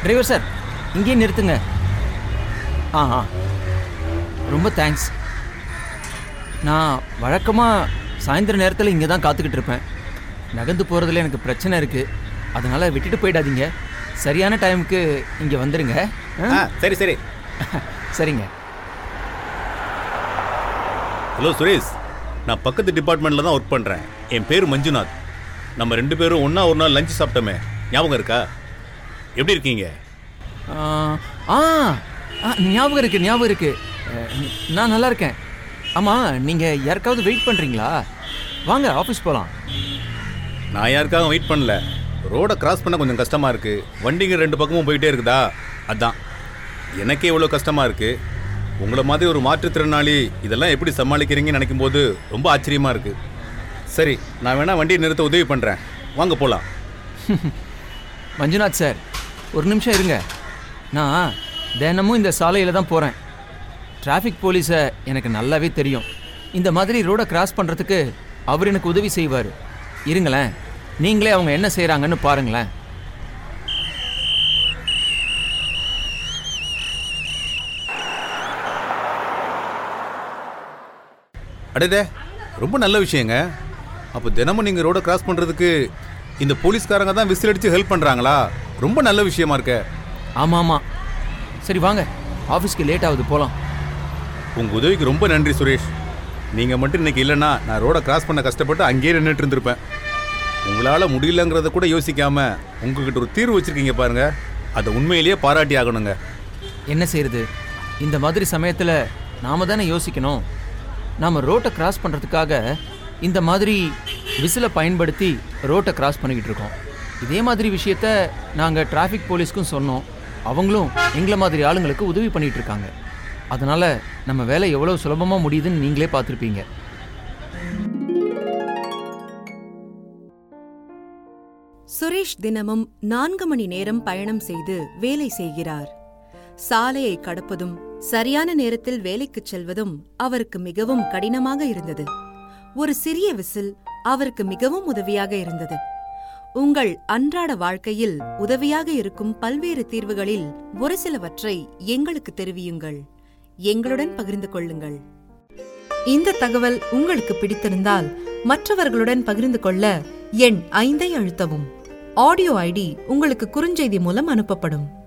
Driver sir இங்கேயே நிறுத்துங்க ஆ ஆ ரொம்ப தேங்க்ஸ் நான் வழக்கமாக சாயந்தர நேரத்தில் இங்கே தான் காத்துக்கிட்டு இருப்பேன் நகர்ந்து போகிறதுல எனக்கு பிரச்சனை இருக்குது அதனால் விட்டுட்டு போயிடாதீங்க சரியான டைமுக்கு இங்கே வந்துடுங்க ஆ? ஆ சரி சரி சரிங்க ஹலோ சுரேஷ் நான் பக்கத்து டிபார்ட்மெண்ட்டில் தான் ஒர்க் பண்ணுறேன் என் பேர் மஞ்சுநாத் நம்ம ரெண்டு பேரும் ஒன்றா ஒரு நாள் லஞ்ச் சாப்பிட்டோமே ஞாபகம் இருக்கா எப்படி இருக்கீங்க ஆ ஆ ஆ, ஞாபகம் இருக்குது ஞாபகம் இருக்குது நான் நல்லா இருக்கேன் ஆமாம் நீங்கள் யாருக்காவது வெயிட் பண்ணுறீங்களா வாங்க ஆஃபீஸ் போகலாம் நான் யாருக்காக வெயிட் பண்ணல ரோடை கிராஸ் பண்ண கொஞ்சம் கஷ்டமாக இருக்குது வண்டிங்க ரெண்டு பக்கமும் போயிட்டே இருக்குதா அதான் எனக்கே இவ்வளோ கஷ்டமாக இருக்குது உங்களை மாதிரி ஒரு மாற்றுத்திறனாளி இதெல்லாம் எப்படி சமாளிக்கிறீங்கன்னு நினைக்கும் போது ரொம்ப ஆச்சரியமாக இருக்குது சரி நான் வேணா வண்டியை நிறுத்த உதவி பண்ணுறேன் வாங்க போகலாம் மஞ்சுநாத் சார் ஒரு நிமிஷம் இருங்க நான் தினமும் இந்த சாலையில் தான் போகிறேன் டிராஃபிக் போலீஸை எனக்கு நல்லாவே தெரியும் இந்த மாதிரி ரோடை கிராஸ் பண்ணுறதுக்கு அவர் எனக்கு உதவி செய்வார் இருங்களேன் நீங்களே அவங்க என்ன செய்கிறாங்கன்னு பாருங்களேன் அடடே ரொம்ப நல்ல விஷயங்க அப்போ தினமும் நீங்கள் ரோடை கிராஸ் பண்ணுறதுக்கு இந்த போலீஸ்காரங்க தான் விசில் அடித்து ஹெல்ப் பண்ணுறாங்களா ரொம்ப நல்ல விஷயமா இருக்க ஆமாம் ஆமாம் சரி வாங்க ஆஃபீஸ்க்கு லேட் ஆகுது போகலாம் உங்கள் உதவிக்கு ரொம்ப நன்றி சுரேஷ் நீங்கள் மட்டும் இன்னைக்கு இல்லைன்னா நான் ரோடை கிராஸ் பண்ண கஷ்டப்பட்டு அங்கேயே நின்றுட்டு இருந்திருப்பேன் உங்களால் முடியலங்கிறத கூட யோசிக்காம உங்ககிட்ட ஒரு தீர்வு வச்சுருக்கீங்க பாருங்க அதை உண்மையிலேயே பாராட்டி ஆகணுங்க என்ன செய்யறது இந்த மாதிரி சமயத்தில் நாம தானே யோசிக்கணும் நாம் ரோட்டை கிராஸ் பண்ணுறதுக்காக இந்த மாதிரி விசிலை பயன்படுத்தி ரோட்டை கிராஸ் பண்ணிக்கிட்டு இருக்கோம் இதே மாதிரி விஷயத்த நாங்கள் டிராஃபிக் போலீஸ்க்கும் சொன்னோம் அவங்களும் எங்களை மாதிரி ஆளுங்களுக்கு உதவி பண்ணிட்டு இருக்காங்க அதனால் நம்ம வேலை எவ்வளோ சுலபமாக முடியுதுன்னு நீங்களே பார்த்துருப்பீங்க சுரேஷ் தினமும் நான்கு மணி நேரம் பயணம் செய்து வேலை செய்கிறார் சாலையை கடப்பதும் சரியான நேரத்தில் வேலைக்குச் செல்வதும் அவருக்கு மிகவும் கடினமாக இருந்தது ஒரு சிறிய விசில் அவருக்கு மிகவும் உதவியாக இருந்தது உங்கள் அன்றாட வாழ்க்கையில் உதவியாக இருக்கும் பல்வேறு தீர்வுகளில் ஒரு சிலவற்றை எங்களுக்கு தெரிவியுங்கள் எங்களுடன் பகிர்ந்து கொள்ளுங்கள் இந்த தகவல் உங்களுக்கு பிடித்திருந்தால் மற்றவர்களுடன் பகிர்ந்து கொள்ள எண் ஐந்தை அழுத்தவும் ஆடியோ ஐடி உங்களுக்கு குறுஞ்செய்தி மூலம் அனுப்பப்படும்